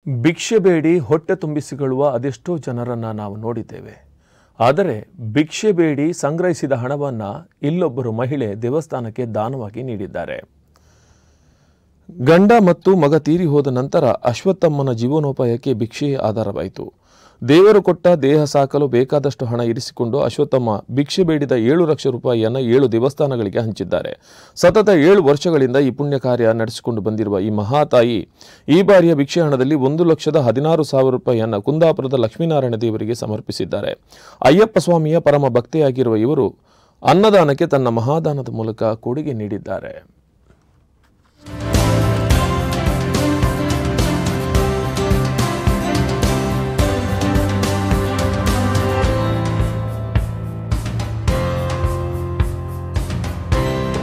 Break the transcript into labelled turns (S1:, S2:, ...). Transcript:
S1: ಭಿಕ್ಷೆ ಬೇಡಿ ಹೊಟ್ಟೆ ತುಂಬಿಸಿಕೊಳ್ಳುವ ಅದೆಷ್ಟೋ ಜನರನ್ನು ನಾವು ನೋಡಿದ್ದೇವೆ ಆದರೆ ಭಿಕ್ಷೆ ಬೇಡಿ ಸಂಗ್ರಹಿಸಿದ ಹಣವನ್ನು ಇಲ್ಲೊಬ್ಬರು ಮಹಿಳೆ ದೇವಸ್ಥಾನಕ್ಕೆ ದಾನವಾಗಿ ನೀಡಿದ್ದಾರೆ ಗಂಡ ಮತ್ತು ಮಗ ತೀರಿ ಹೋದ ನಂತರ ಅಶ್ವತ್ಥಮ್ಮನ ಜೀವನೋಪಾಯಕ್ಕೆ ಭಿಕ್ಷೆಯೇ ಆಧಾರವಾಯಿತು ದೇವರು ಕೊಟ್ಟ ದೇಹ ಸಾಕಲು ಬೇಕಾದಷ್ಟು ಹಣ ಇರಿಸಿಕೊಂಡು ಅಶ್ವತ್ಥಮ್ಮ ಭಿಕ್ಷೆ ಬೇಡಿದ ಏಳು ಲಕ್ಷ ರೂಪಾಯಿಯನ್ನು ಏಳು ದೇವಸ್ಥಾನಗಳಿಗೆ ಹಂಚಿದ್ದಾರೆ ಸತತ ಏಳು ವರ್ಷಗಳಿಂದ ಈ ಪುಣ್ಯ ಕಾರ್ಯ ನಡೆಸಿಕೊಂಡು ಬಂದಿರುವ ಈ ಮಹಾತಾಯಿ ಈ ಬಾರಿಯ ಭಿಕ್ಷೆ ಹಣದಲ್ಲಿ ಒಂದು ಲಕ್ಷದ ಹದಿನಾರು ಸಾವಿರ ರೂಪಾಯಿಯನ್ನು ಕುಂದಾಪುರದ ಲಕ್ಷ್ಮೀನಾರಾಯಣ ದೇವರಿಗೆ ಸಮರ್ಪಿಸಿದ್ದಾರೆ ಅಯ್ಯಪ್ಪ ಸ್ವಾಮಿಯ ಪರಮ ಭಕ್ತೆಯಾಗಿರುವ ಇವರು ಅನ್ನದಾನಕ್ಕೆ ತನ್ನ ಮಹಾದಾನದ ಮೂಲಕ ಕೊಡುಗೆ ನೀಡಿದ್ದಾರೆ